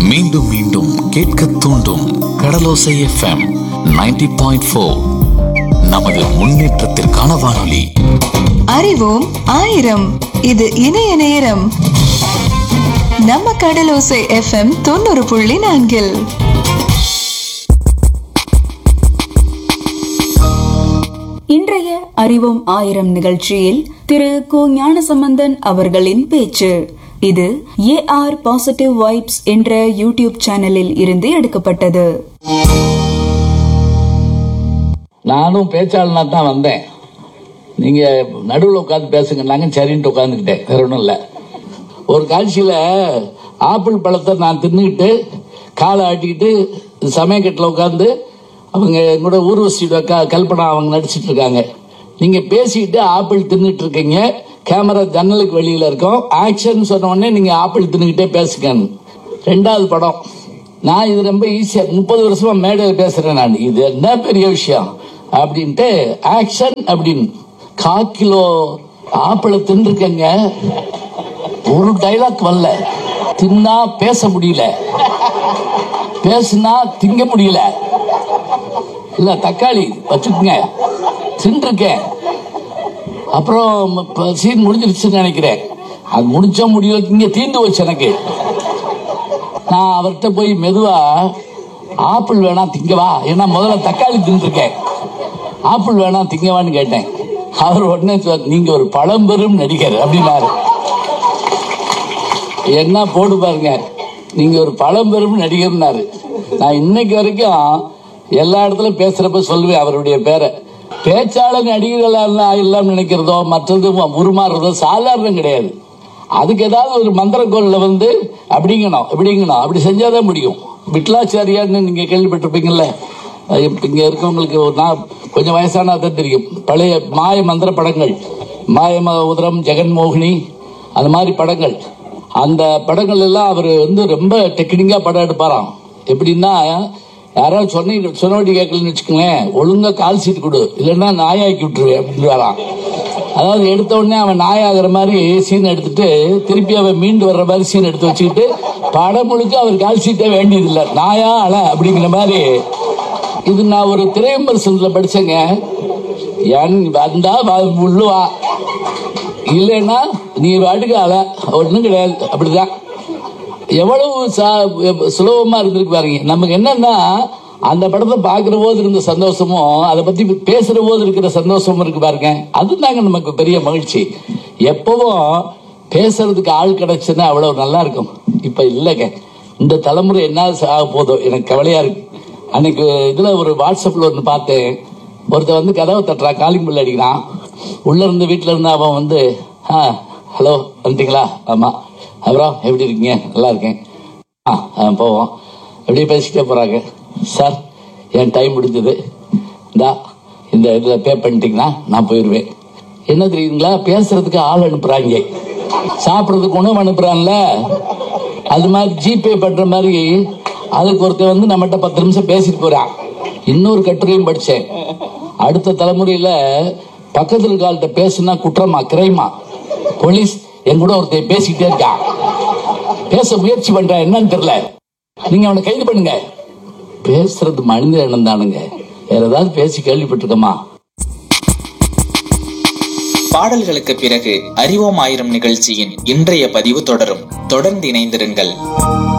மீண்டும் மீண்டும் கேட்க தூண்டும் கடலோசை எஃப்எம் 90.4 பாயிண்ட் ஃபோர் நமது முன்னேற்றத்திற்கான வானொலி அறிவோம் ஆயிரம் இது இணைய நேரம் நம்ம கடலோசை எஃப்எம் தொண்ணூறு புள்ளி நான்கில் இன்றைய அறிவோம் ஆயிரம் நிகழ்ச்சியில் திரு கு ஞானசம்பந்தன் அவர்களின் பேச்சு இது ஏ ஆர் பாசிட்டிவ் வைப்ஸ் என்ற யூடியூப் சேனலில் இருந்து எடுக்கப்பட்டது நானும் பேச்சாளனா தான் வந்தேன் நீங்க நடுவில் உட்காந்து பேசுங்கன்னாங்க சரின்ட்டு உட்காந்துக்கிட்டேன் வேற ஒன்றும் இல்லை ஒரு காட்சியில் ஆப்பிள் பழத்தை நான் தின்னுக்கிட்டு காலை ஆட்டிக்கிட்டு சமயக்கட்டில் உட்காந்து அவங்க கூட ஊர்வசி க கல்பனா அவங்க நடிச்சிட்டு இருக்காங்க நீங்க பேசிக்கிட்டு ஆப்பிள் தின்னுட்டு இருக்கீங்க கேமரா ஜன்னலுக்கு வெளியில இருக்கும் ஆக்ஷன் சொன்ன உடனே நீங்க ஆப்பிள் தின்னுக்கிட்டே பேசுங்கன்னு ரெண்டாவது படம் நான் இது ரொம்ப ஈஸியா முப்பது வருஷமா மேடையில் பேசுறேன் நான் இது என்ன பெரிய விஷயம் அப்படின்ட்டு ஆக்ஷன் அப்படின்னு கா கிலோ ஆப்பிளை தின்றுருக்கேங்க ஒரு டைலாக் வரல தின்னா பேச முடியல பேசுனா திங்க முடியல இல்ல தக்காளி வச்சுக்கோங்க தின்றுருக்கேன் அப்புறம் சீன் முடிஞ்சிருச்சுன்னு நினைக்கிறேன் அது முடிச்சா முடியல இங்க தீந்து வச்சு எனக்கு நான் அவர்கிட்ட போய் மெதுவா ஆப்பிள் வேணா திங்கவா ஏன்னா முதல்ல தக்காளி தின்றுருக்கேன் ஆப்பிள் வேணா திங்கவான்னு கேட்டேன் அவர் உடனே சொன்னார், நீங்க ஒரு பழம்பெரும் நடிகர் அப்படின்னாரு என்ன போடு பாருங்க நீங்க ஒரு பழம்பெரும் நடிகர்னாரு நான் இன்னைக்கு வரைக்கும் எல்லா இடத்துலயும் பேசுறப்ப சொல்லுவேன் அவருடைய பேரை பேச்சாளர் நடிகர்கள் எல்லாம் நினைக்கிறதோ மற்றது உருமாறுறதோ சாதாரணம் கிடையாது அதுக்கு ஏதாவது ஒரு மந்திர குரல்ல வந்து அப்படிங்கணும் இப்படிங்கணும் அப்படி செஞ்சாதான் முடியும் விட்லாச்சாரியார்னு நீங்க கேள்விப்பட்டிருப்பீங்கல்ல அது இங்க இருக்கவங்களுக்கு ஒரு நான் கொஞ்சம் வயசானா தான் தெரியும் பழைய மாய மந்திர படங்கள் மாய ம- உதரம் ஜெகன்மோகினி அந்த மாதிரி படங்கள் அந்த படங்கள் எல்லாம் அவர் வந்து ரொம்ப டெக்னிக்கா படம் எடுப்பாராம் எப்படின்னா யாராவது சொன்னி சொன்னபடி கேட்கலன்னு வச்சுக்கோங்களேன் ஒழுங்கா கால் சீட் கொடு இல்லைன்னா நாயாக்கி விட்டுருவேன் அப்படின்னு வரான் அதாவது எடுத்த உடனே அவன் நாயாகிற மாதிரி சீன் எடுத்துட்டு திருப்பி அவன் மீண்டு வர்ற மாதிரி சீன் எடுத்து வச்சுக்கிட்டு படம் முழுக்க அவர் கால் சீட்டே வேண்டியதில்லை நாயா அல அப்படிங்கிற மாதிரி இது நான் ஒரு திரையம்பரசன்ல படிச்சேங்க என் வந்தா வா- உள்ள வா இல்லைன்னா நீ வாட்டுக்கு அல ஒன்றும் கிடையாது அப்படிதான் எவ்வளவு சா- சுலபமா இருந்திருக்கு பாருங்க நமக்கு என்னன்னா அந்த படத்தை பார்க்கிற போது இருந்த சந்தோஷமும் அதை பத்தி பேசுற போது இருக்கிற சந்தோஷமும் இருக்கு பாருங்க அதுதாங்க நமக்கு பெரிய மகிழ்ச்சி எப்பவும் பேசுறதுக்கு ஆள் கிடைச்சுன்னா அவ்வளவு நல்லா இருக்கும் இப்ப இல்லைங்க இந்த தலைமுறை என்ன ஆக போதோ எனக்கு கவலையா இருக்கு அன்னைக்கு இதுல ஒரு வாட்ஸ்அப்ல ஒன்று பார்த்தேன் ஒருத்தன் வந்து கதவை தட்டுறான் காலிங் பில் அடிக்கிறான் உள்ள இருந்து வீட்டுல இருந்து அவன் வந்து ஆ ஹலோ வந்துட்டீங்களா ஆமா அப்புறம் எப்படி இருக்கீங்க நல்லா இருக்கேன் ஆ ஆ, போவோம் அப்படியே பேசிக்கிட்டே போறாங்க சார் என் டைம் முடிஞ்சது இந்தா இந்த இதில் பே பண்ணிட்டீங்கன்னா நான் போயிடுவேன் என்ன தெரியுங்களா பேசுறதுக்கு ஆள் அனுப்புறாங்க சாப்பிட்றதுக்கு உணவு அனுப்புறான்ல அது மாதிரி ஜிபே பண்ற மாதிரி அதுக்கு ஒருத்தன் வந்து நம்மகிட்ட பத்து நிமிஷம் பேசிட்டு போறான் இன்னொரு கட்டுரையும் படிச்சேன் அடுத்த தலைமுறையில பக்கத்துல இருக்காள்கிட்ட பேசுனா குற்றமா கிரைமா போலீஸ் என் கூட ஒருத்தன் பேசிக்கிட்டே இருக்கான் பேச முயற்சி பண்றான் என்னன்னு தெரியல நீங்க அவனை கைது பண்ணுங்க பேசுறது மனித இனம் தானுங்க வேற ஏதாவது பேசி கேள்விப்பட்டிருக்கோமா பாடல்களுக்கு பிறகு அறிவோம் ஆயிரம் நிகழ்ச்சியின் இன்றைய பதிவு தொடரும் தொடர்ந்து இணைந்திருங்கள்